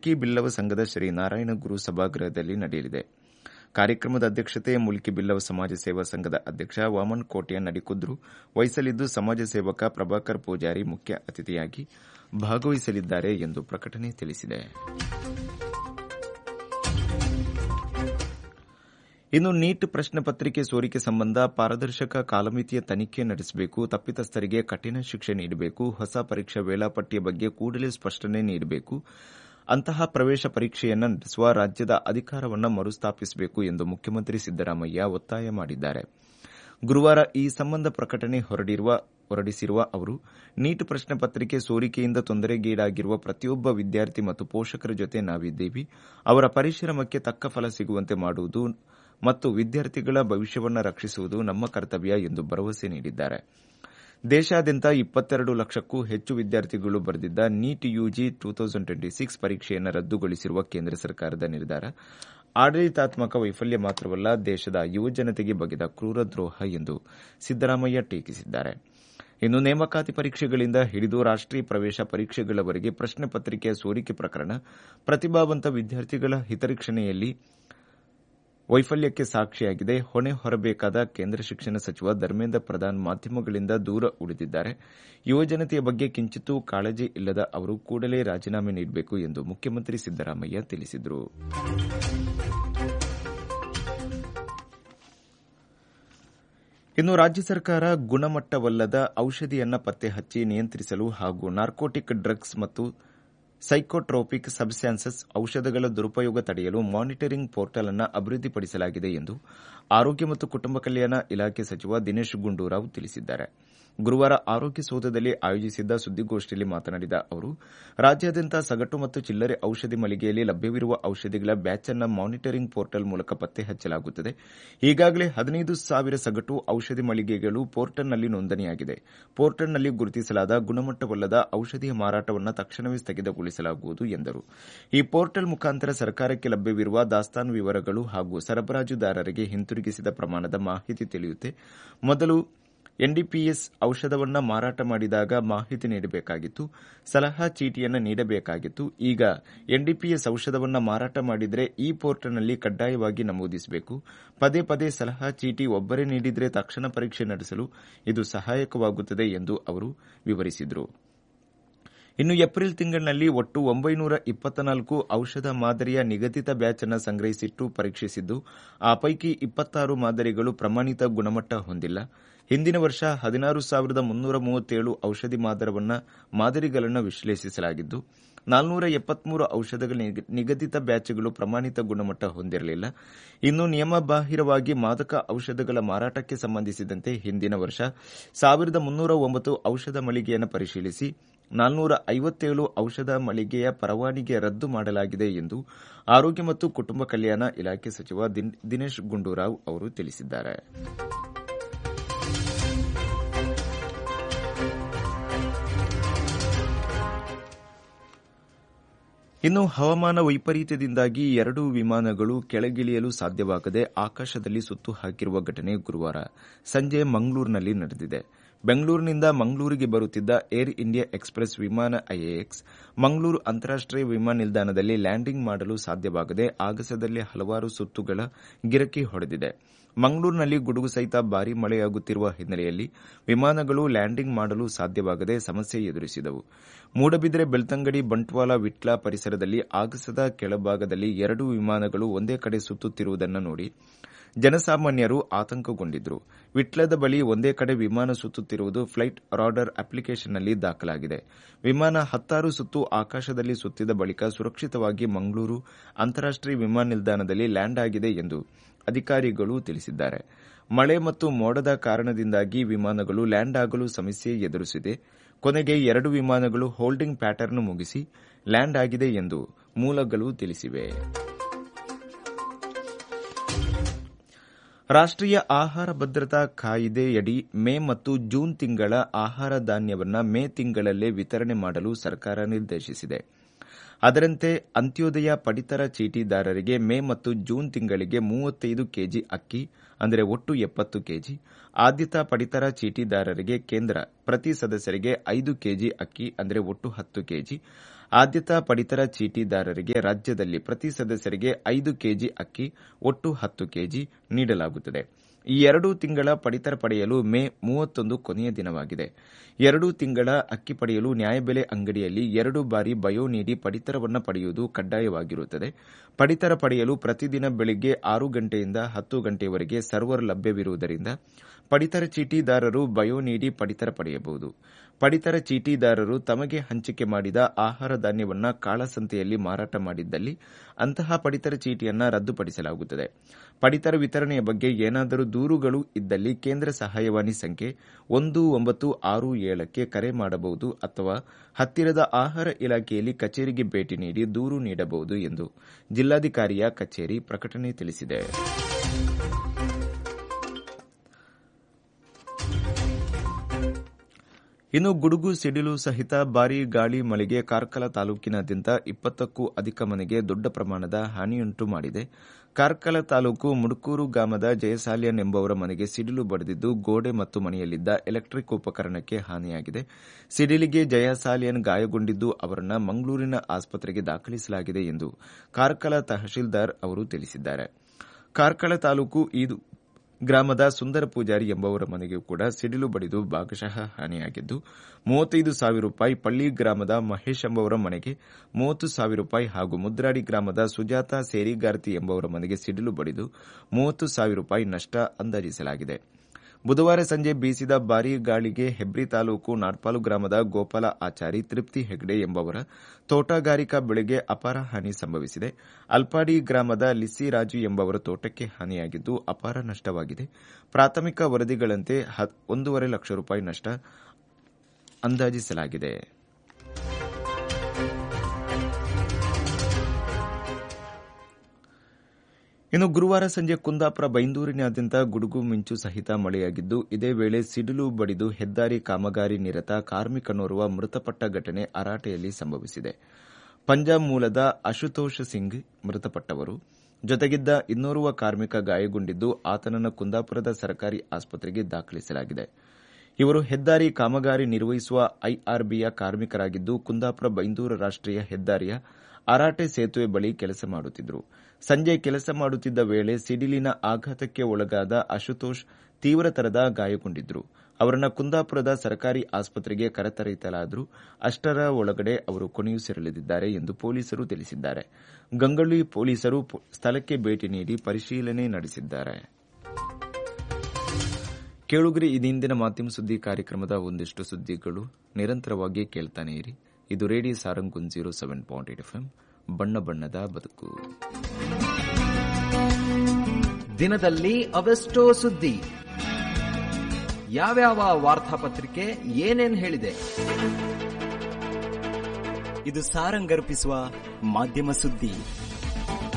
ಮುಲ್ಕಿ ಬಿಲ್ಲವ ಸಂಘದ ಶ್ರೀ ನಾರಾಯಣ ಗುರು ಸಭಾಗೃಹದಲ್ಲಿ ನಡೆಯಲಿದೆ ಕಾರ್ಯಕ್ರಮದ ಅಧ್ಯಕ್ಷತೆ ಮುಲ್ಕಿ ಬಿಲ್ಲವ ಸಮಾಜ ಸೇವಾ ಸಂಘದ ಅಧ್ಯಕ್ಷ ವಾಮನ್ ಕೋಟೆಯ ನಡಿಕುದ್ರು ವಹಿಸಲಿದ್ದು ಸಮಾಜ ಸೇವಕ ಪ್ರಭಾಕರ್ ಪೂಜಾರಿ ಮುಖ್ಯ ಅತಿಥಿಯಾಗಿ ಭಾಗವಹಿಸಲಿದ್ದಾರೆ ಎಂದು ಪ್ರಕಟಣೆ ತಿಳಿಸಿದೆ ಇನ್ನು ನೀಟ್ ಪ್ರಶ್ನೆ ಪತ್ರಿಕೆ ಸೋರಿಕೆ ಸಂಬಂಧ ಪಾರದರ್ಶಕ ಕಾಲಮಿತಿಯ ತನಿಖೆ ನಡೆಸಬೇಕು ತಪ್ಪಿತಸ್ಥರಿಗೆ ಕಠಿಣ ಶಿಕ್ಷೆ ನೀಡಬೇಕು ಹೊಸ ಪರೀಕ್ಷಾ ವೇಳಾಪಟ್ಟಿಯ ಬಗ್ಗೆ ಕೂಡಲೇ ಸ್ಪಷ್ಟನೆ ನೀಡಬೇಕು ಅಂತಹ ಪ್ರವೇಶ ಪರೀಕ್ಷೆಯನ್ನು ನಡೆಸುವ ರಾಜ್ಯದ ಅಧಿಕಾರವನ್ನು ಮರುಸ್ಥಾಪಿಸಬೇಕು ಎಂದು ಮುಖ್ಯಮಂತ್ರಿ ಸಿದ್ದರಾಮಯ್ಯ ಒತ್ತಾಯ ಮಾಡಿದ್ದಾರೆ ಗುರುವಾರ ಈ ಸಂಬಂಧ ಪ್ರಕಟಣೆ ಹೊರಡಿಸಿರುವ ಅವರು ನೀಟ್ ಪ್ರಶ್ನೆ ಪತ್ರಿಕೆ ಸೋರಿಕೆಯಿಂದ ತೊಂದರೆಗೀಡಾಗಿರುವ ಪ್ರತಿಯೊಬ್ಬ ವಿದ್ಯಾರ್ಥಿ ಮತ್ತು ಪೋಷಕರ ಜೊತೆ ನಾವಿದ್ದೇವೆ ಅವರ ಪರಿಶ್ರಮಕ್ಕೆ ತಕ್ಕ ಫಲ ಸಿಗುವಂತೆ ಮಾಡುವುದು ಮತ್ತು ವಿದ್ಯಾರ್ಥಿಗಳ ಭವಿಷ್ಯವನ್ನು ರಕ್ಷಿಸುವುದು ನಮ್ಮ ಕರ್ತವ್ಯ ಎಂದು ಭರವಸೆ ನೀಡಿದ್ದಾರೆ ದೇಶಾದ್ಯಂತ ಇಪ್ಪತ್ತೆರಡು ಲಕ್ಷಕ್ಕೂ ಹೆಚ್ಚು ವಿದ್ಯಾರ್ಥಿಗಳು ಬರೆದಿದ್ದ NEET UG two thousand twenty six ಪರೀಕ್ಷೆಯನ್ನು ರದ್ದುಗೊಳಿಸಿರುವ ಕೇಂದ್ರ ಸರ್ಕಾರದ ನಿರ್ಧಾರ ಆಡಳಿತಾತ್ಮಕ ವೈಫಲ್ಯ ಮಾತ್ರವಲ್ಲ ದೇಶದ ಯುವಜನತೆಗೆ ಬಗೆದ ಕ್ರೂರ ದ್ರೋಹ ಎಂದು ಸಿದ್ದರಾಮಯ್ಯ ಟೀಕಿಸಿದ್ದಾರೆ ಇನ್ನು ನೇಮಕಾತಿ ಪರೀಕ್ಷೆಗಳಿಂದ ಹಿಡಿದು ರಾಷ್ಟೀಯ ಪ್ರವೇಶ ಪರೀಕ್ಷೆಗಳವರೆಗೆ ಪ್ರಶ್ನೆ ಪತ್ರಿಕೆಯ ಸೋರಿಕೆ ಪ್ರಕರಣ ಪ್ರತಿಭಾವಂತ ವಿದ್ಯಾರ್ಥಿಗಳ ಹಿತರಕ್ಷಣೆಯಲ್ಲಿ ವೈಫಲ್ಯಕ್ಕೆ ಸಾಕ್ಷಿಯಾಗಿದೆ ಹೊಣೆ ಹೊರಬೇಕಾದ ಕೇಂದ್ರ ಶಿಕ್ಷಣ ಸಚಿವ ಧರ್ಮೇಂದ್ರ ಪ್ರಧಾನ್ ಮಾಧ್ಯಮಗಳಿಂದ ದೂರ ಉಳಿದಿದ್ದಾರೆ ಯುವಜನತೆಯ ಬಗ್ಗೆ ಕಿಂಚಿತ್ತೂ ಕಾಳಜಿ ಇಲ್ಲದ ಅವರು ಕೂಡಲೇ ರಾಜೀನಾಮೆ ನೀಡಬೇಕು ಎಂದು ಮುಖ್ಯಮಂತ್ರಿ ಸಿದ್ದರಾಮಯ್ಯ ತಿಳಿಸಿದರು ಇನ್ನು ರಾಜ್ಯ ಸರ್ಕಾರ ಗುಣಮಟ್ಟವಲ್ಲದ ಔಷಧಿಯನ್ನು ಪತ್ತೆ ಹಚ್ಚಿ ನಿಯಂತ್ರಿಸಲು ಹಾಗೂ ನಾರ್ಕೋಟಿಕ್ ಡ್ರಗ್ಸ್ ಮತ್ತು ಸೈಕೋಟ್ರೋಪಿಕ್ ಸಬ್ಸ್ಟಾನ್ಸಸ್ ಔಷಧಗಳ ದುರುಪಯೋಗ ತಡೆಯಲು ಮಾನಿಟರಿಂಗ್ ಪೋರ್ಟಲ್ ಅನ್ನು ಅಭಿವೃದ್ಧಿಪಡಿಸಲಾಗಿದೆ ಎಂದು ಆರೋಗ್ಯ ಮತ್ತು ಕುಟುಂಬ ಕಲ್ಯಾಣ ಇಲಾಖೆ ಸಚಿವ ದಿನೇಶ್ ಗುಂಡೂರಾವ್ ತಿಳಿಸಿದ್ದಾರೆ ಗುರುವಾರ ಆರೋಗ್ಯ ಸೌಧದಲ್ಲಿ ಆಯೋಜಿಸಿದ್ದ ಸುದ್ದಿಗೋಷ್ಠಿಯಲ್ಲಿ ಮಾತನಾಡಿದ ಅವರು ರಾಜ್ಯಾದ್ಯಂತ ಸಗಟು ಮತ್ತು ಚಿಲ್ಲರೆ ಔಷಧಿ ಮಳಿಗೆಯಲ್ಲಿ ಲಭ್ಯವಿರುವ ಔಷಧಿಗಳ ಬ್ಯಾಚ್ ಅನ್ನು ಮಾನಿಟರಿಂಗ್ ಪೋರ್ಟಲ್ ಮೂಲಕ ಪತ್ತೆ ಹಚ್ಚಲಾಗುತ್ತದೆ ಈಗಾಗಲೇ ಹದಿನೈದು ಸಾವಿರ ಸಗಟು ಔಷಧಿ ಮಳಿಗೆಗಳು ಪೋರ್ಟಲ್ನಲ್ಲಿ ನೋಂದಣಿಯಾಗಿದೆ ಪೋರ್ಟಲ್ನಲ್ಲಿ ಗುರುತಿಸಲಾದ ಗುಣಮಟ್ಟವಲ್ಲದ ಔಷಧಿಯ ಮಾರಾಟವನ್ನು ತಕ್ಷಣವೇ ಸ್ಥಗಿತಗೊಳಿಸಲಾಗುವುದು ಎಂದರು ಈ ಪೋರ್ಟಲ್ ಮುಖಾಂತರ ಸರ್ಕಾರಕ್ಕೆ ಲಭ್ಯವಿರುವ ದಾಸ್ತಾನು ವಿವರಗಳು ಹಾಗೂ ಸರಬರಾಜುದಾರರಿಗೆ ಹಿಂತಿರುಗಿಸಿದ ಪ್ರಮಾಣದ ಮಾಹಿತಿ ತಿಳಿಯುತ್ತೆ ಮೊದಲು ಎನ್ಡಿಪಿಎಸ್ ಔಷಧವನ್ನು ಮಾರಾಟ ಮಾಡಿದಾಗ ಮಾಹಿತಿ ನೀಡಬೇಕಾಗಿತ್ತು ಸಲಹಾ ಚೀಟಿಯನ್ನು ನೀಡಬೇಕಾಗಿತ್ತು ಈಗ ಎನ್ಡಿಪಿಎಸ್ ಔಷಧವನ್ನು ಮಾರಾಟ ಮಾಡಿದರೆ ಈ ಪೋರ್ಟಲ್ನಲ್ಲಿ ಕಡ್ಡಾಯವಾಗಿ ನಮೂದಿಸಬೇಕು ಪದೇ ಪದೇ ಸಲಹಾ ಚೀಟಿ ಒಬ್ಬರೇ ನೀಡಿದರೆ ತಕ್ಷಣ ಪರೀಕ್ಷೆ ನಡೆಸಲು ಇದು ಸಹಾಯಕವಾಗುತ್ತದೆ ಎಂದು ಅವರು ವಿವರಿಸಿದರು ಇನ್ನು ಏಪ್ರಿಲ್ ತಿಂಗಳಿನಲ್ಲಿ ಒಟ್ಟು ಒಂಬೈನೂರ ಇಪ್ಪತ್ನಾಲ್ಕು ಔಷಧ ಮಾದರಿಯ ನಿಗದಿತ ಬ್ಯಾಚ್ ಅನ್ನು ಸಂಗ್ರಹಿಸಿಟ್ಟು ಪರೀಕ್ಷಿಸಿದ್ದು ಆ ಪೈಕಿ ಇಪ್ಪತ್ತಾರು ಮಾದರಿಗಳು ಪ್ರಮಾಣಿತ ಗುಣಮಟ್ಟ ಹೊಂದಿಲ್ಲ ಹಿಂದಿನ ವರ್ಷ ಹದಿನಾರು ಸಾವಿರದ ಮುನ್ನೂರ ಮೂವತ್ತೇಳು ಔಷಧಿ ಮಾದರಿಗಳನ್ನು ವಿಶ್ಲೇಷಿಸಲಾಗಿದ್ದು ನಾಲ್ನೂರ ಎಪ್ಪತ್ಮೂರು ಔಷಧಗಳ ನಿಗದಿತ ಬ್ಯಾಚ್ಗಳು ಪ್ರಮಾಣಿತ ಗುಣಮಟ್ಟ ಹೊಂದಿರಲಿಲ್ಲ ಇನ್ನು ನಿಯಮಬಾಹಿರವಾಗಿ ಮಾದಕ ಔಷಧಗಳ ಮಾರಾಟಕ್ಕೆ ಸಂಬಂಧಿಸಿದಂತೆ ಹಿಂದಿನ ವರ್ಷ ಸಾವಿರದ ಮುನ್ನೂರ ಒಂಬತ್ತು ಔಷಧ ಮಳಿಗೆಯನ್ನು ಪರಿಶೀಲಿಸಿ ನಾಲ್ನೂರ ಐವತ್ತೇಳು ಔಷಧ ಮಳಿಗೆಯ ಪರವಾನಗಿ ರದ್ದು ಮಾಡಲಾಗಿದೆ ಎಂದು ಆರೋಗ್ಯ ಮತ್ತು ಕುಟುಂಬ ಕಲ್ಯಾಣ ಇಲಾಖೆ ಸಚಿವ ದಿನೇಶ್ ಗುಂಡೂರಾವ್ ಅವರು ತಿಳಿಸಿದ್ದಾರೆ ಇನ್ನು ಹವಾಮಾನ ವೈಪರೀತ್ಯದಿಂದಾಗಿ ಎರಡು ವಿಮಾನಗಳು ಕೆಳಗಿಳಿಯಲು ಸಾಧ್ಯವಾಗದೆ ಆಕಾಶದಲ್ಲಿ ಸುತ್ತು ಹಾಕಿರುವ ಘಟನೆ ಗುರುವಾರ ಸಂಜೆ ಮಂಗಳೂರಿನಲ್ಲಿ ನಡೆದಿದೆ ಬೆಂಗಳೂರಿನಿಂದ ಮಂಗಳೂರಿಗೆ ಬರುತ್ತಿದ್ದ ಏರ್ ಇಂಡಿಯಾ ಎಕ್ಸ್ಪ್ರೆಸ್ ವಿಮಾನ ಐಎಎಕ್ಸ್ ಮಂಗಳೂರು ಅಂತಾರಾಷ್ಟೀಯ ವಿಮಾನ ನಿಲ್ದಾಣದಲ್ಲಿ ಲ್ಯಾಂಡಿಂಗ್ ಮಾಡಲು ಸಾಧ್ಯವಾಗದೆ ಆಗಸದಲ್ಲಿ ಹಲವಾರು ಸುತ್ತುಗಳ ಗಿರಕಿ ಹೊಡೆದಿದೆ ಮಂಗಳೂರಿನಲ್ಲಿ ಗುಡುಗು ಸಹಿತ ಭಾರೀ ಮಳೆಯಾಗುತ್ತಿರುವ ಹಿನ್ನೆಲೆಯಲ್ಲಿ ವಿಮಾನಗಳು ಲ್ಯಾಂಡಿಂಗ್ ಮಾಡಲು ಸಾಧ್ಯವಾಗದೆ ಸಮಸ್ಯೆ ಎದುರಿಸಿದವು ಮೂಡಬಿದ್ರೆ ಬೆಳ್ತಂಗಡಿ ಬಂಟ್ವಾಳ ವಿಟ್ಲ ಪರಿಸರದಲ್ಲಿ ಆಗಸದ ಕೆಳಭಾಗದಲ್ಲಿ ಎರಡು ವಿಮಾನಗಳು ಒಂದೇ ಕಡೆ ಸುತ್ತುತ್ತಿರುವುದನ್ನು ನೋಡಿ ಜನಸಾಮಾನ್ಯರು ಆತಂಕಗೊಂಡಿದ್ದರು ವಿಟ್ಲದ ಬಳಿ ಒಂದೇ ಕಡೆ ವಿಮಾನ ಸುತ್ತುತ್ತಿರುವುದು ಫ್ಲೈಟ್ ರಾಡರ್ ಅಪ್ಲಿಕೇಶನ್ನಲ್ಲಿ ದಾಖಲಾಗಿದೆ ವಿಮಾನ ಹತ್ತಾರು ಸುತ್ತು ಆಕಾಶದಲ್ಲಿ ಸುತ್ತಿದ ಬಳಿಕ ಸುರಕ್ಷಿತವಾಗಿ ಮಂಗಳೂರು ಅಂತಾರಾಷ್ಟೀಯ ವಿಮಾನ ನಿಲ್ದಾಣದಲ್ಲಿ ಲ್ಯಾಂಡ್ ಆಗಿದೆ ಎಂದು ಅಧಿಕಾರಿಗಳು ತಿಳಿಸಿದ್ದಾರೆ ಮಳೆ ಮತ್ತು ಮೋಡದ ಕಾರಣದಿಂದಾಗಿ ವಿಮಾನಗಳು ಲ್ಯಾಂಡ್ ಆಗಲು ಸಮಸ್ಯೆ ಎದುರಿಸಿದೆ ಕೊನೆಗೆ ಎರಡು ವಿಮಾನಗಳು ಹೋಲ್ಡಿಂಗ್ ಪ್ಯಾಟರ್ನ್ ಮುಗಿಸಿ ಲ್ಯಾಂಡ್ ಆಗಿದೆ ಎಂದು ಮೂಲಗಳು ತಿಳಿಸಿವೆ ರಾಷ್ಟೀಯ ಆಹಾರ ಭದ್ರತಾ ಕಾಯ್ದೆಯಡಿ ಮೇ ಮತ್ತು ಜೂನ್ ತಿಂಗಳ ಆಹಾರ ಧಾನ್ಯವನ್ನು ಮೇ ತಿಂಗಳಲ್ಲೇ ವಿತರಣೆ ಮಾಡಲು ಸರ್ಕಾರ ನಿರ್ದೇಶಿಸಿದೆ ಅದರಂತೆ ಅಂತ್ಯೋದಯ ಪಡಿತರ ಚೀಟಿದಾರರಿಗೆ ಮೇ ಮತ್ತು ಜೂನ್ ತಿಂಗಳಿಗೆ ಮೂವತ್ತೈದು ಕೆಜಿ ಅಕ್ಕಿ ಅಂದರೆ ಒಟ್ಟು ಎಪ್ಪತ್ತು ಕೆಜಿ ಆದ್ಯತಾ ಪಡಿತರ ಚೀಟಿದಾರರಿಗೆ ಕೇಂದ್ರ ಪ್ರತಿ ಸದಸ್ಯರಿಗೆ ಐದು ಕೆಜಿ ಅಕ್ಕಿ ಅಂದರೆ ಒಟ್ಟು ಹತ್ತು ಕೆಜಿ ಆದ್ಯತಾ ಪಡಿತರ ಚೀಟಿದಾರರಿಗೆ ರಾಜ್ಯದಲ್ಲಿ ಪ್ರತಿ ಸದಸ್ಯರಿಗೆ ಐದು ಕೆಜಿ ಅಕ್ಕಿ ಒಟ್ಟು ಹತ್ತು ಕೆಜಿ ನೀಡಲಾಗುತ್ತದೆ ಈ ಎರಡು ತಿಂಗಳ ಪಡಿತರ ಪಡೆಯಲು ಮೇ ಮೂವತ್ತೊಂದು ಕೊನೆಯ ದಿನವಾಗಿದೆ ಎರಡು ತಿಂಗಳ ಅಕ್ಕಿ ಪಡೆಯಲು ನ್ಯಾಯಬೆಲೆ ಅಂಗಡಿಯಲ್ಲಿ ಎರಡು ಬಾರಿ ಬಯೋ ನೀಡಿ ಪಡಿತರವನ್ನು ಪಡೆಯುವುದು ಕಡ್ಡಾಯವಾಗಿರುತ್ತದೆ ಪಡಿತರ ಪಡೆಯಲು ಪ್ರತಿದಿನ ಬೆಳಿಗ್ಗೆ ಆರು ಗಂಟೆಯಿಂದ ಹತ್ತು ಗಂಟೆಯವರೆಗೆ ಸರ್ವರ್ ಲಭ್ಯವಿರುವುದರಿಂದ ಪಡಿತರ ಚೀಟಿದಾರರು ಬಯೋ ನೀಡಿ ಪಡಿತರ ಪಡೆಯಬಹುದು ಪಡಿತರ ಚೀಟಿದಾರರು ತಮಗೆ ಹಂಚಿಕೆ ಮಾಡಿದ ಆಹಾರ ಧಾನ್ಯವನ್ನ ಕಾಳಸಂತೆಯಲ್ಲಿ ಮಾರಾಟ ಮಾಡಿದ್ದಲ್ಲಿ ಅಂತಹ ಪಡಿತರ ಚೀಟಿಯನ್ನು ರದ್ದುಪಡಿಸಲಾಗುತ್ತದೆ ಪಡಿತರ ವಿತರಣೆಯ ಬಗ್ಗೆ ಏನಾದರೂ ದೂರುಗಳು ಇದ್ದಲ್ಲಿ ಕೇಂದ್ರ ಸಹಾಯವಾಣಿ ಸಂಖ್ಯೆ ಒಂದು ಒಂಬತ್ತು ಆರು ಏಳಕ್ಕೆ ಕರೆ ಮಾಡಬಹುದು ಅಥವಾ ಹತ್ತಿರದ ಆಹಾರ ಇಲಾಖೆಯಲ್ಲಿ ಕಚೇರಿಗೆ ಭೇಟಿ ನೀಡಿ ದೂರು ನೀಡಬಹುದು ಎಂದು ಜಿಲ್ಲಾಧಿಕಾರಿಯ ಕಚೇರಿ ಪ್ರಕಟಣೆ ತಿಳಿಸಿದೆ ಇನ್ನು ಗುಡುಗು ಸಿಡಿಲು ಸಹಿತ ಭಾರೀ ಗಾಳಿ ಮಳೆಗೆ ಕಾರ್ಕಳ ತಾಲೂಕಿನಾದ್ಯಂತ ಇಪ್ಪತ್ತಕ್ಕೂ ಅಧಿಕ ಮನೆಗೆ ದೊಡ್ಡ ಪ್ರಮಾಣದ ಹಾನಿಯುಂಟು ಮಾಡಿದೆ ಕಾರ್ಕಳ ತಾಲೂಕು ಮುಡುಕೂರು ಗ್ರಾಮದ ಜಯಸಾಲಿಯನ್ ಎಂಬುವರ ಮನೆಗೆ ಸಿಡಿಲು ಬಡಿದಿದ್ದು ಗೋಡೆ ಮತ್ತು ಮನೆಯಲ್ಲಿದ್ದ ಎಲೆಕ್ಟ್ರಿಕ್ ಉಪಕರಣಕ್ಕೆ ಹಾನಿಯಾಗಿದೆ ಸಿಡಿಲಿಗೆ ಜಯಸಾಲಿಯನ್ ಗಾಯಗೊಂಡಿದ್ದು ಅವರನ್ನು ಮಂಗಳೂರಿನ ಆಸ್ಪತ್ರೆಗೆ ದಾಖಲಿಸಲಾಗಿದೆ ಎಂದು ಕಾರ್ಕಳ ತಹಶೀಲ್ದಾರ್ ಅವರು ತಿಳಿಸಿದ್ದಾರೆ ಕಾರ್ಕಳ ತಾಲೂಕು ಇದು ಗ್ರಾಮದ ಸುಂದರ ಪೂಜಾರಿ ಎಂಬುವರ ಮನೆಗೂ ಕೂಡ ಸಿಡಿಲು ಬಡಿದು ಭಾಗಶಃ ಹಾನಿಯಾಗಿದ್ದು ಮೂವತ್ತೈದು ಸಾವಿರ ರೂಪಾಯಿ ಪಳ್ಳಿ ಗ್ರಾಮದ ಮಹೇಶ್ ಎಂಬುವರ ಮನೆಗೆ ಮೂವತ್ತು ಸಾವಿರ ರೂಪಾಯಿ ಹಾಗೂ ಮುದ್ರಾಡಿ ಗ್ರಾಮದ ಸುಜಾತ ಸೇರಿಗಾರ್ತಿ ಎಂಬುವರ ಮನೆಗೆ ಸಿಡಿಲು ಬಡಿದು ಮೂವತ್ತು ಸಾವಿರ ರೂಪಾಯಿ ನಷ್ಟ ಅಂದಾಜಿಸಲಾಗಿದೆ ಬುಧವಾರ ಸಂಜೆ ಬೀಸಿದ ಭಾರೀ ಗಾಳಿಗೆ ಹೆಬ್ರಿ ತಾಲೂಕು ನಾಡ್ಪಾಲು ಗ್ರಾಮದ ಗೋಪಾಲ ಆಚಾರಿ ತೃಪ್ತಿ ಹೆಗ್ಡೆ ಎಂಬವರ ತೋಟಗಾರಿಕಾ ಬೆಳೆಗೆ ಅಪಾರ ಹಾನಿ ಸಂಭವಿಸಿದೆ ಅಲ್ಪಾಡಿ ಗ್ರಾಮದ ಲಿಸ್ಸಿ ರಾಜು ಎಂಬವರ ತೋಟಕ್ಕೆ ಹಾನಿಯಾಗಿದ್ದು ಅಪಾರ ನಷ್ಟವಾಗಿದೆ ಪ್ರಾಥಮಿಕ ವರದಿಗಳಂತೆ ಒಂದೂವರೆ ಲಕ್ಷ ರೂಪಾಯಿ ನಷ್ಟ ಅಂದಾಜಿಸಲಾಗಿದೆ ಇನ್ನು ಗುರುವಾರ ಸಂಜೆ ಕುಂದಾಪುರ ಬೈಂದೂರಿನಾದ್ಯಂತ ಗುಡುಗು ಮಿಂಚು ಸಹಿತ ಮಳೆಯಾಗಿದ್ದು ಇದೇ ವೇಳೆ ಸಿಡಿಲು ಬಡಿದು ಹೆದ್ದಾರಿ ಕಾಮಗಾರಿ ನಿರತ ಕಾರ್ಮಿಕನೋರ್ವ ಮೃತಪಟ್ಟ ಘಟನೆ ಅರಾಟೆಯಲ್ಲಿ ಸಂಭವಿಸಿದೆ ಪಂಜಾಬ್ ಮೂಲದ ಅಶುತೋಷ್ ಸಿಂಗ್ ಮೃತಪಟ್ಟವರು ಜೊತೆಗಿದ್ದ ಇನ್ನೋರ್ವ ಕಾರ್ಮಿಕ ಗಾಯಗೊಂಡಿದ್ದು ಆತನನ್ನು ಕುಂದಾಪುರದ ಸರ್ಕಾರಿ ಆಸ್ಪತ್ರೆಗೆ ದಾಖಲಿಸಲಾಗಿದೆ ಇವರು ಹೆದ್ದಾರಿ ಕಾಮಗಾರಿ ನಿರ್ವಹಿಸುವ ಐಆರ್ಬಿಯ ಕಾರ್ಮಿಕರಾಗಿದ್ದು ಕುಂದಾಪುರ ಬೈಂದೂರು ರಾಷ್ಟೀಯ ಹೆದ್ದಾರಿಯ ಅರಾಟೆ ಸೇತುವೆ ಬಳಿ ಕೆಲಸ ಮಾಡುತ್ತಿದ್ದರು ಸಂಜೆ ಕೆಲಸ ಮಾಡುತ್ತಿದ್ದ ವೇಳೆ ಸಿಡಿಲಿನ ಆಘಾತಕ್ಕೆ ಒಳಗಾದ ಅಶುತೋಷ್ ತೀವ್ರತರದ ಗಾಯಗೊಂಡಿದ್ದರು ಅವರನ್ನು ಕುಂದಾಪುರದ ಸರ್ಕಾರಿ ಆಸ್ಪತ್ರೆಗೆ ಕರೆತರಲಾದರೂ ಅಷ್ಟರ ಒಳಗಡೆ ಅವರು ಕೊನೆಯುಸಿರೆಳೆದಿದ್ದಾರೆ ಎಂದು ಪೊಲೀಸರು ತಿಳಿಸಿದ್ದಾರೆ ಗಂಗೊಳ್ಳಿ ಪೊಲೀಸರು ಸ್ಥಳಕ್ಕೆ ಭೇಟಿ ನೀಡಿ ಪರಿಶೀಲನೆ ನಡೆಸಿದ್ದಾರೆ ಕೇಳುಗರಿ ಇದಿಂದಿನ ಮಾಧ್ಯಮ ಸುದ್ದಿ ಕಾರ್ಯಕ್ರಮದ ಒಂದಿಷ್ಟು ಸುದ್ದಿಗಳು ನಿರಂತರವಾಗಿ ಕೇಳ್ತಾನೆ ಇರಿ ಇದು ರೇಡಿಯೋ ಸಾರಂಗುನ್ zero seven point eight FM ಬಣ್ಣ ಬಣ್ಣದ ಬದುಕು ದಿನದಲ್ಲಿ ಅವೆಷ್ಟೋ ಸುದ್ದಿ ಯಾವ್ಯಾವ ವಾರ್ತಾಪತ್ರಿಕೆ ಏನೇನ್ ಹೇಳಿದೆ ಇದು ಸಾರಂಗರ್ಪಿಸುವ ಮಾಧ್ಯಮ ಸುದ್ದಿ